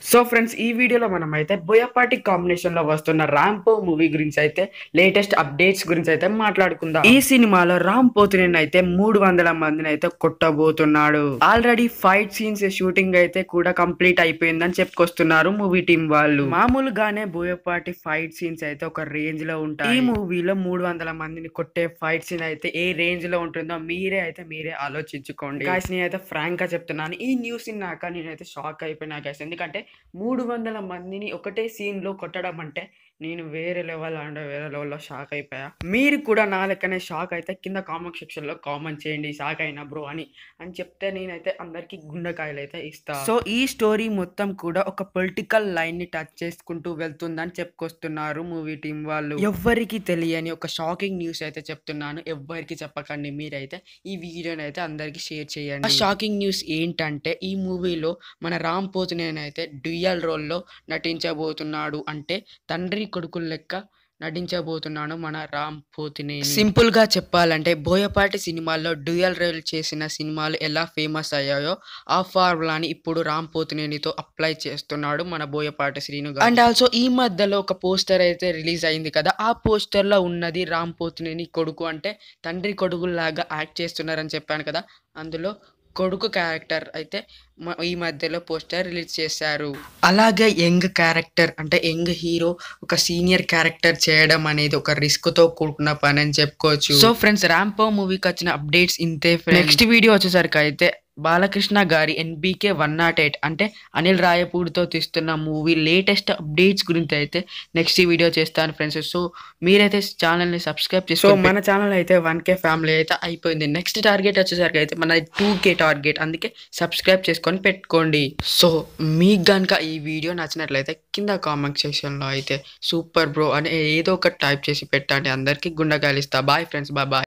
so friends ఈ వీడియోలో మనం అయితే బోయపాటి కాంబినేషన్ లో వస్తున్న రాంపో మూవీ గురించి అయితే లేటెస్ట్ అప్డేట్స్ గురించి అయితే మాట్లాడుకుందాం ఈ సినిమాలో రామ్ పోతినేని అయితే మూడు వందల మందిని అయితే కొట్టబోతున్నాడు ఆల్రెడీ ఫైట్ సీన్స్ షూటింగ్ అయితే కూడా కంప్లీట్ అయిపోయిందని చెప్పుకొస్తున్నారు మూవీ టీం వాళ్ళు మామూలుగానే బోయపాటి ఫైట్ సీన్స్ అయితే ఒక రేంజ్ లో ఉంటాయి ఈ మూవీలో మూడు వందల మందిని కొట్టే ఫైట్ సీన్ అయితే ఏ రేంజ్ లో ఉంటుందో మీరే అయితే మీరే ఆలోచించుకోండి గాయస్ నేనైతే ఫ్రాంక్ గా చెప్తున్నాను ఈ న్యూస్ విన్నాక నేనైతే షాక్ అయిపోయినా గాయస్ ఎందుకంటే మూడు వందల మందిని ఒకటే సీన్ లో కొట్టడం అంటే నేను వేరే లెవెల్ అంటే వేరే లెవెల్లో షాక్ అయిపోయా మీరు కూడా నా లెక్కనే షాక్ అయితే కింద కామెంట్ సెక్షన్ లో కామెంట్ చేయండి షాక్ అయినా బ్రో అని అని చెప్తే నేనైతే అందరికి గుండెకాయలు అయితే ఇస్తా సో ఈ స్టోరీ మొత్తం కూడా ఒక పొలిటికల్ లైన్ ని టచ్ చేసుకుంటూ వెళ్తుందని చెప్పుకొస్తున్నారు మూవీ టీం వాళ్ళు ఎవ్వరికి తెలియని ఒక షాకింగ్ న్యూస్ అయితే చెప్తున్నాను ఎవ్వరికి చెప్పకండి మీరైతే ఈ వీడియోని అయితే అందరికి షేర్ చేయండి షాకింగ్ న్యూస్ ఏంటంటే ఈ మూవీలో మన రామ్ పోతినేని అయితే డ్యూయల్ రోల్లో నటించబోతున్నాడు అంటే తండ్రి కొడుకుల లెక్క నటించబోతున్నాను మన రామ్ పోతినేని సింపుల్ గా చెప్పాలంటే బోయపాటి సినిమాల్లో డ్యూయల్ రోల్ చేసిన సినిమాలు ఎలా ఫేమస్ అయ్యాయో ఆ ఫార్ములాని ఇప్పుడు రామ్ పోతినేనితో అప్లై చేస్తున్నాడు మన బోయపాటి శ్రీను గారు అండ్ ఆల్సో ఈ మధ్యలో ఒక పోస్టర్ అయితే రిలీజ్ అయింది కదా ఆ పోస్టర్ లో ఉన్నది రామ్ పోతినేని కొడుకు అంటే తండ్రి కొడుకులాగా యాక్ట్ చేస్తున్నారని చెప్పాను కదా అందులో కొడుకు క్యారెక్టర్ అయితే మ- ఈ మధ్యలో పోస్టర్ రిలీజ్ చేశారు అలాగే యంగ్ క్యారెక్టర్ అంటే యంగ్ హీరో ఒక సీనియర్ క్యారెక్టర్ చేయడం అనేది ఒక రిస్క్ తో కూడుకున్న పని అని చెప్పుకోవచ్చు సో ఫ్రెండ్స్ ర్యాంపో మూవీకి వచ్చిన అప్డేట్స్ ఇంతే నెక్స్ట్ వీడియో వచ్చేసరికి అయితే బాలకృష్ణ గారి ఎన్బీకే వన్ నాట్ ఎయిట్ అంటే అనిల్ రాయపూడితో తీస్తున్న మూవీ లేటెస్ట్ అప్డేట్స్ గురించి అయితే నెక్స్ట్ వీడియో చేస్తాను ఫ్రెండ్స్ సో మీరైతే ఛానల్ని సబ్స్క్రైబ్ చేసుకో మన ఛానల్ అయితే వన్ కే ఫ్యామిలీ అయితే అయిపోయింది నెక్స్ట్ టార్గెట్ వచ్చేసరికి అయితే మన టూ కే టార్గెట్ అందుకే సబ్స్క్రైబ్ చేసుకొని పెట్టుకోండి సో మీకు కనుక ఈ వీడియో నచ్చినట్లయితే కింద కామెంట్ సెక్షన్లో అయితే సూపర్ బ్రో అని ఏదో ఒకటి టైప్ చేసి పెట్టండి అందరికీ గుండెకాయలు ఇస్తా బాయ్ ఫ్రెండ్స్ బాయ్ బాయ్